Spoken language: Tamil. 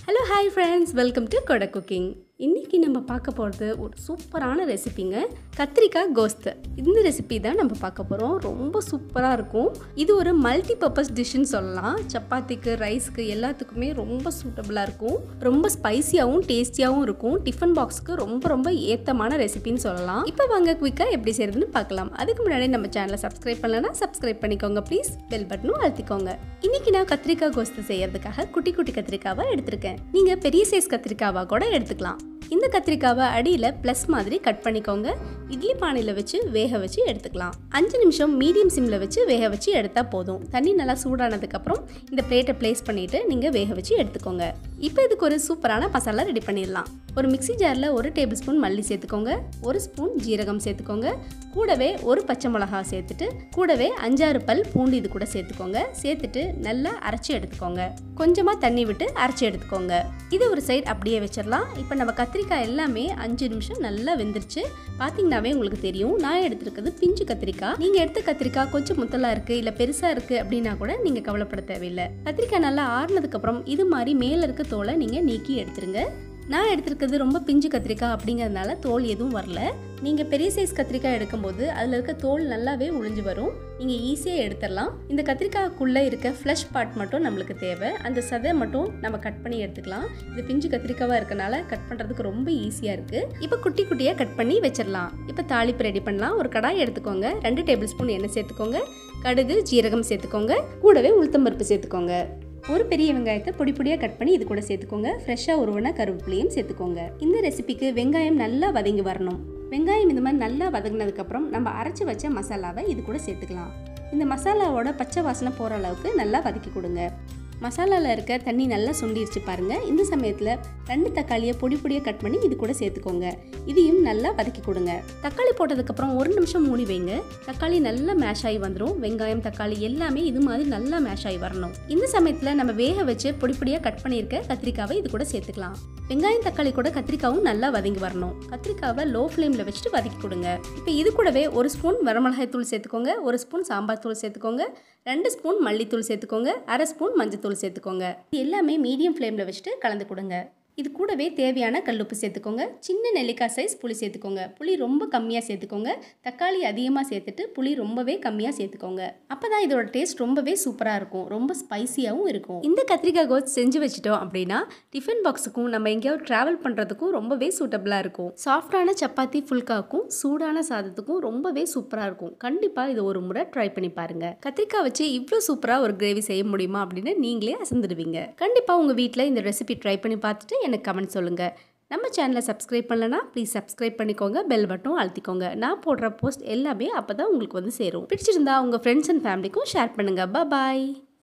hello hi friends welcome to Kodai cooking இன்றைக்கி நம்ம பார்க்க போகிறது ஒரு சூப்பரான ரெசிபிங்க கத்திரிக்காய் கோஸ்து இந்த ரெசிபி தான் நம்ம பார்க்க போகிறோம் ரொம்ப சூப்பராக இருக்கும் இது ஒரு மல்டி பர்பஸ் டிஷ்ஷுன்னு சொல்லலாம் சப்பாத்திக்கு ரைஸ்க்கு எல்லாத்துக்குமே ரொம்ப சூட்டபுளாக இருக்கும் ரொம்ப ஸ்பைசியாகவும் டேஸ்டியாகவும் இருக்கும் டிஃபன் பாக்ஸ்க்கு ரொம்ப ரொம்ப ஏத்தமான ரெசிபின்னு சொல்லலாம் இப்போ வாங்க குயிக்காக எப்படி செய்யறதுன்னு பார்க்கலாம் அதுக்கு முன்னாடி நம்ம சேனலை சப்ஸ்கிரைப் பண்ணலன்னா சப்ஸ்கிரைப் பண்ணிக்கோங்க ப்ளீஸ் பெல் பட்டனும் அழுத்திக்கோங்க இன்னைக்கு நான் கத்திரிக்காய் கோஸ்து செய்யறதுக்காக குட்டி குட்டி கத்திரிக்காவை எடுத்திருக்கேன் நீங்கள் பெரிய சைஸ் கத்திரிக்காவா கூட எடுத்துக்கலாம் இந்த கத்திரிக்காவை அடியில் ப்ளஸ் மாதிரி கட் பண்ணிக்கோங்க இட்லி பானையில் வச்சு வேக வச்சு எடுத்துக்கலாம் அஞ்சு நிமிஷம் மீடியம் சிம்மில் வச்சு வேக வச்சு எடுத்தால் போதும் தண்ணி நல்லா சூடானதுக்கப்புறம் இந்த பிளேட்டை ப்ளேஸ் பண்ணிவிட்டு நீங்கள் வேக வச்சு எடுத்துக்கோங்க இப்போ இதுக்கு ஒரு சூப்பரான மசாலா ரெடி பண்ணிடலாம் ஒரு மிக்ஸி ஜாரில் ஒரு டேபிள் ஸ்பூன் மல்லி சேர்த்துக்கோங்க ஒரு ஸ்பூன் ஜீரகம் சேர்த்துக்கோங்க கூடவே ஒரு பச்சை மிளகா சேர்த்துட்டு கூடவே அஞ்சாறு பல் பூண்டு இது கூட சேர்த்துக்கோங்க சேர்த்துட்டு நல்லா அரைச்சி எடுத்துக்கோங்க கொஞ்சமாக தண்ணி விட்டு அரைச்சி எடுத்துக்கோங்க இது ஒரு சைடு அப்படியே வச்சிடலாம் இப்போ நம்ம கத்திரிக்காய் எல்லாமே அஞ்சு நிமிஷம் நல்லா வெந்துருச்சு பார்த்தீங்கன்னாவே உங்களுக்கு தெரியும் நான் எடுத்திருக்கிறது பிஞ்சு கத்திரிக்காய் நீங்கள் எடுத்த கத்திரிக்காய் கொஞ்சம் முத்தலாக இருக்குது இல்லை பெருசாக இருக்குது அப்படின்னா கூட நீங்கள் கவலைப்பட தேவையில்லை கத்திரிக்காய் நல்லா ஆறுனதுக்கப்புறம் இது மாதிரி மேலே இருக்க தோலை நீங்கள் நீக்கி எடுத்துருங்க நான் எடுத்திருக்கிறது ரொம்ப பிஞ்சு கத்திரிக்காய் அப்படிங்கிறதுனால தோல் எதுவும் வரல நீங்கள் பெரிய சைஸ் கத்திரிக்காய் எடுக்கும்போது அதில் இருக்க தோல் நல்லாவே உழிஞ்சு வரும் நீங்கள் ஈஸியாக எடுத்துடலாம் இந்த கத்திரிக்காய்க்குள்ளே இருக்க ஃப்ளஷ் பார்ட் மட்டும் நம்மளுக்கு தேவை அந்த சதை மட்டும் நம்ம கட் பண்ணி எடுத்துக்கலாம் இது பிஞ்சு கத்திரிக்காவாக இருக்கனால கட் பண்ணுறதுக்கு ரொம்ப ஈஸியாக இருக்குது இப்போ குட்டி குட்டியாக கட் பண்ணி வச்சிடலாம் இப்போ தாளிப்பு ரெடி பண்ணலாம் ஒரு கடாய் எடுத்துக்கோங்க ரெண்டு டேபிள் ஸ்பூன் எண்ணெய் சேர்த்துக்கோங்க கடுகு ஜீரகம் சேர்த்துக்கோங்க கூடவே உளுத்தம்பருப்பு சேர்த்துக்கோங்க ஒரு பெரிய வெங்காயத்தை பொடி பொடியாக கட் பண்ணி இது கூட சேர்த்துக்கோங்க ஃப்ரெஷ்ஷாக உருவன கருவேப்பிலையும் சேர்த்துக்கோங்க இந்த ரெசிபிக்கு வெங்காயம் நல்லா வதங்கி வரணும் வெங்காயம் இந்த மாதிரி நல்லா வதங்கினதுக்கப்புறம் நம்ம அரைச்சி வச்ச மசாலாவை இது கூட சேர்த்துக்கலாம் இந்த மசாலாவோட பச்சை வாசனை போகிற அளவுக்கு நல்லா வதக்கி கொடுங்க மசாலாவில் இருக்க தண்ணி நல்லா சுண்டிருச்சு பாருங்கள் இந்த சமயத்தில் ரெண்டு தக்காளியை பொடி பொடியாக கட் பண்ணி இது கூட சேர்த்துக்கோங்க இதையும் நல்லா வதக்கி கொடுங்க தக்காளி போட்டதுக்கப்புறம் ஒரு நிமிஷம் மூடி வைங்க தக்காளி நல்லா மேஷ் ஆகி வந்துடும் வெங்காயம் தக்காளி எல்லாமே இது மாதிரி நல்லா மேஷ் ஆகி வரணும் இந்த சமயத்தில் நம்ம வேக வச்சு பொடி பொடியாக கட் பண்ணியிருக்க கத்திரிக்காவை இது கூட சேர்த்துக்கலாம் வெங்காயம் தக்காளி கூட கத்திரிக்காவும் நல்லா வதங்கி வரணும் கத்திரிக்காவை லோ ஃப்ளேமில் வச்சுட்டு வதக்கி கொடுங்க இப்போ இது கூடவே ஒரு ஸ்பூன் வரமிளகாய் தூள் சேர்த்துக்கோங்க ஒரு ஸ்பூன் சாம்பார் தூள் சேர்த்துக்கோங்க ரெண்டு ஸ்பூன் மல்லித்தூள் சேர்த்துக்கோங்க அரை ஸ்பூன் மஞ்சத்தூள் சேர்த்துக்கோங்க இது எல்லாமே மீடியம் ஃப்ளேமில் வச்சுட்டு கலந்து கொடுங்க இது கூடவே தேவையான கல்லுப்பு சேர்த்துக்கோங்க சின்ன நெல்லிக்காய் சைஸ் புளி சேர்த்துக்கோங்க புளி ரொம்ப கம்மியாக சேர்த்துக்கோங்க தக்காளி அதிகமாக சேர்த்துட்டு புளி ரொம்பவே கம்மியாக சேர்த்துக்கோங்க அப்போ தான் இதோட டேஸ்ட் ரொம்பவே சூப்பராக இருக்கும் ரொம்ப ஸ்பைசியாகவும் இருக்கும் இந்த கத்திரிக்காய் கோஸ் செஞ்சு வச்சிட்டோம் அப்படின்னா டிஃபன் பாக்ஸுக்கும் நம்ம எங்கேயாவது ட்ராவல் பண்ணுறதுக்கும் ரொம்பவே சூட்டபிளாக இருக்கும் சாஃப்டான சப்பாத்தி ஃபுல்காக்கும் சூடான சாதத்துக்கும் ரொம்பவே சூப்பராக இருக்கும் கண்டிப்பாக இது ஒரு முறை ட்ரை பண்ணி பாருங்க கத்திரிக்காய் வச்சு இவ்வளோ சூப்பராக ஒரு கிரேவி செய்ய முடியுமா அப்படின்னு நீங்களே அசந்துடுவீங்க கண்டிப்பாக உங்கள் வீட்டில் இந்த ரெசிபி ட்ரை பண்ணி பார்த்துட்டு எனக்கு கமெண்ட் சொல்லுங்கள் நம்ம சேனலை சப்ஸ்கிரைப் பண்ணலனா ப்ளீஸ் சப்ஸ்கிரைப் பண்ணிக்கோங்க பெல் பட்டும் அழுத்திக்கோங்க நான் போடுற போஸ்ட் எல்லாமே அப்போ தான் உங்களுக்கு வந்து சேரும் பிடிச்சிருந்தா உங்கள் ஃப்ரெண்ட்ஸ் அண்ட் ஃபேமிலிக்கும் ஷேர் பண்ணுங்கள் பாய்